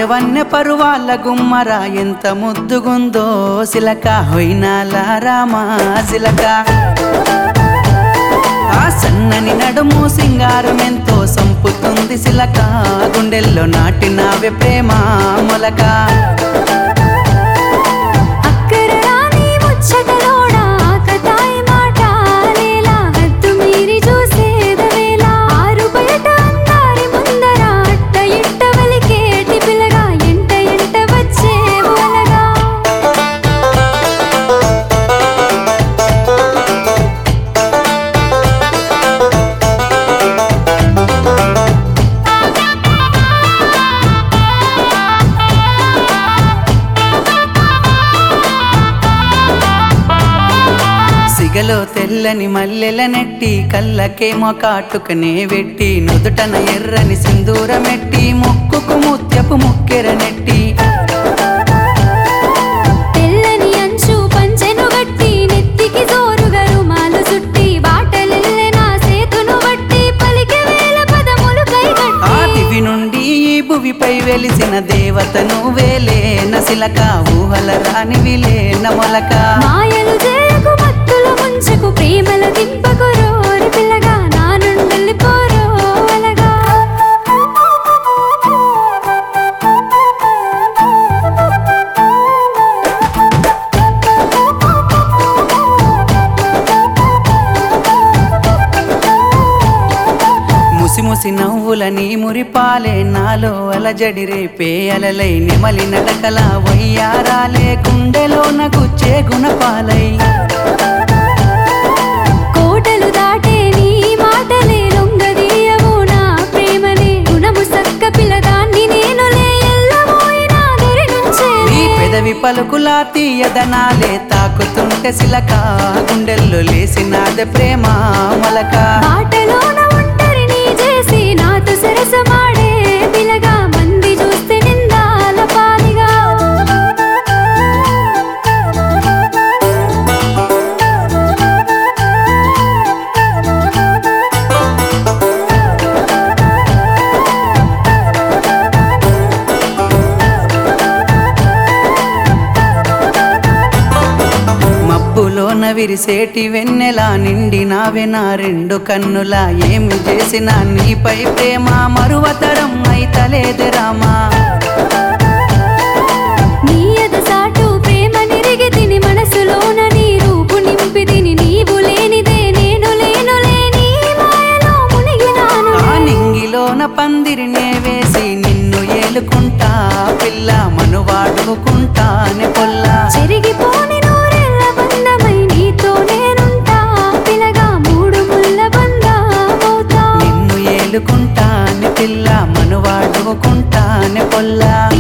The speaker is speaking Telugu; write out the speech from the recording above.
వన్య పరువాల గుమ్మరా ఎంత ముద్దుగుందో సిలక హొయినాల రామా సిలక ఆ సన్నని నడుము సింగారం ఎంతో సంపుతుంది సిలక గుండెల్లో నాటినావే ప్రేమ మొలక అక్కర రాని ముచ్చటలోడా ఆకతాయి మాట లేలా హద్దు మీరి చూసేదవేలా ఆరు బయట అందారి ముందర అట్ట ఇట్ట వలికేటి పిల్లగా ఎంట ఎంట వచ్చే వలగా సిగలో తెల్లని మల్లెల నెట్టి కళ్ళకేమో కాటుకనే వెట్టి నుదుటన ఎర్రని సింధూరమెట్టి ముక్కుకు ముత్యపు ముక్కెర నెట్టి తెల్లని అంచు పంచెను గట్టి నెత్తికి జోరుగా రుమాలు సుట్టి బాటలెల్లె నా సేతును బట్టి పలికి వేల పదములు ఆ కైగట్టి దివి నుండి ఈ భువిపై వెలిసిన దేవత నువ్వేలే నసిలక ఊహల రానివిలే నమొలక మాయలు చేయకు మత్తుల ముంచకు ప్రేమల దింపకు రోరి పిల్లగా నా నుండి పోరో అలగా ముసి ముసి నవ్వులని మురిపాలే నాలో అలజడి రేపే అలలై నెమలి నడకల వయ్యారాలే గుండెలోన గుచ్చే గుణపాలై కోటలు దాటే నీ మాటలే లొంగదీయవు నా ప్రేమనే గుణము సక్క పిల్లదాన్ని నేనులే ఎల్లబోయినా దరి నుంచే నీ పెదవి పలుకులా తీయదనాలే తాకుతుంటే సిలక గుండెల్లో లేసినాదే ప్రేమ మొలక బాటలోన ఒంటరిని చేసి నాతో సరసమాడే పిలగా మంది చూస్తే నిందాల పాలిగా మబ్బులోన విరిసేటి వెన్నెలా నిండి నావే నా రెండు కన్నులా ఏమి చేసినా నీపై ప్రేమ మరువతరం అయితలేదే రామా నీ ఎదసాటు ప్రేమ నిరిగి తిని మనసులోన నీ రూపు నింపి తిని నీవు లేనిదే నేను లేనులే నీ మాయలో మునిగినాను ఆ నింగిలోన పందిరినే వేసి నిన్ను ఏలుకుంటా పిల్ల మనువాడుకుంటానే పొల్లా చెరిగిపోని నూరెళ్ళ బంధమై నీతో నేనుంటా పిలగా మూడు ముళ్ళ బంధమవుతా నిన్ను ఏలుకుంటానే పిల్ల మనువాడుకుంటానే పొల్లా